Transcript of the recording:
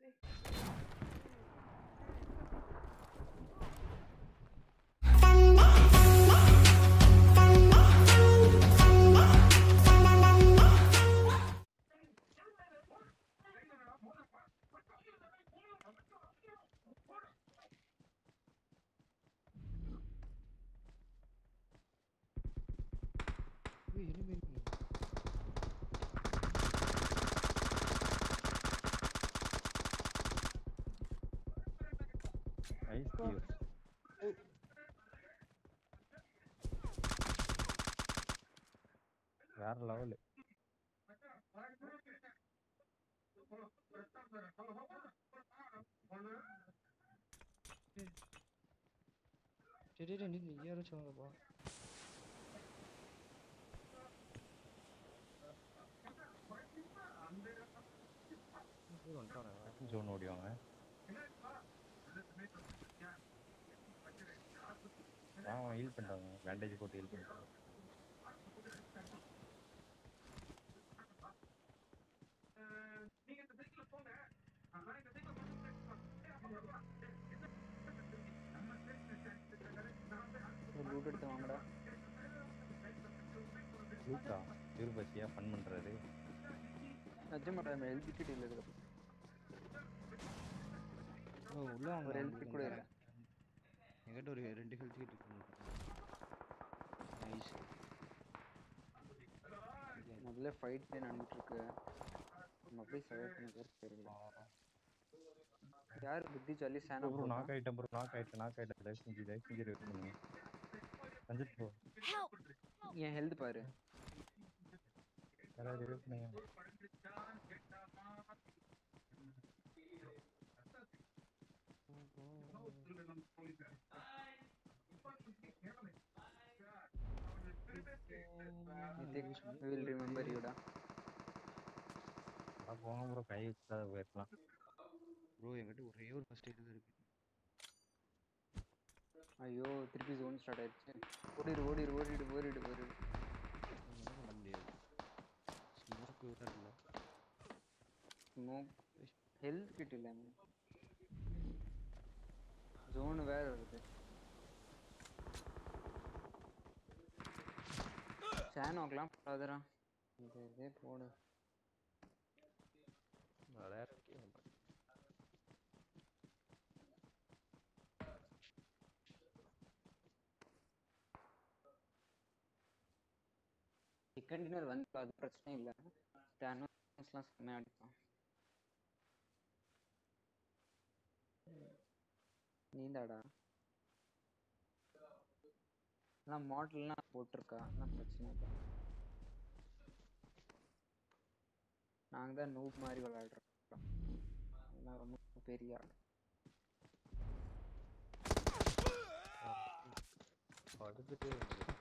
ஏய், enemy, enemy. Ice cube வேற level டேய், டேய், டேய், நில்லு, யாராச்சும் வாங்கப்பா இங்க வந்துட்டானே ஜோன் ஓடிவாங்க அவன் ஹீல் பண்ணிட்டாங்க பேண்டேஜ் போட்டு ஹீல் பண்ணிட்டாங்க லூட் எடுத்து வாங்கடா லூக்கா திருபசியா ஃபன் பண்றாரு நிஜமாடா நம்ம ஹெல்த் கிட் இல்லை இதுல ஓ, உள்ள வாங்க ஒரு ஹெல்த் கூட இல்லை என்கிட்ட ஒரு ரெண்டு ஹெல்த் கிட் இருக்கு நைஸ் நல்ல ஃபைட் நடந்துட்டு இருக்கு நம்ம அப்படியே சர்வே பண்ண பேர் தெரியல யார் புத்திசாலி சேனா ப்ரோ போட்டா? நாக் ஆயிட்டேன் ப்ரோ நாக் ஆயிட்டேன் நாக் ஆயிட்டேன் தயவு செஞ்சு தயவு செஞ்சு ரெடி பண்ணுங்க சஞ்சித் ப்ரோ Help! என் ஹெல்த் பாரு யாராவது ரெடி பண்ணுங்க நிதிக் வில் ரிமெம்பர் யூடா அதான் போங்க ப்ரோ கை வச்சா போயிருக்கலாம் ப்ரோ என்கிட்ட ஒரே ஒரு ஃபர்ஸ்ட் எய்ட் தான் இருக்கு ஐயோ திருப்பி ஜோன் ஸ்டார்ட் ஆயிடுச்சு ஓடிடு ஓடிடு ஓடிடு ஓடிடு ஓடிடு ஒண்ணும் பண்ண முடியாது ஸ்மோக் கூட இல்லை ஸ்மோக் ஹெல்த் கிட் இல்லை ஜோன் வேற வருது சேனோக்கெலாம் போடாதடா இது இதே போடு விளையாடுறதுக்கே சிக்கன் டின்னர் வந்து அது பிரச்சனை இல்லை டேனோஸ்லாம் செம்மையாக அடிப்பான் நீந்தாடா ஆனால் மாடல்லாம் போட்டிருக்கா ஆனால் பிரச்சனை இல்லை நாங்கள் தான் நூப் மாதிரி விளையாடுறோம் அதெல்லாம் ரொம்ப பெரிய ஆள் படுத்துட்டே இருந்தது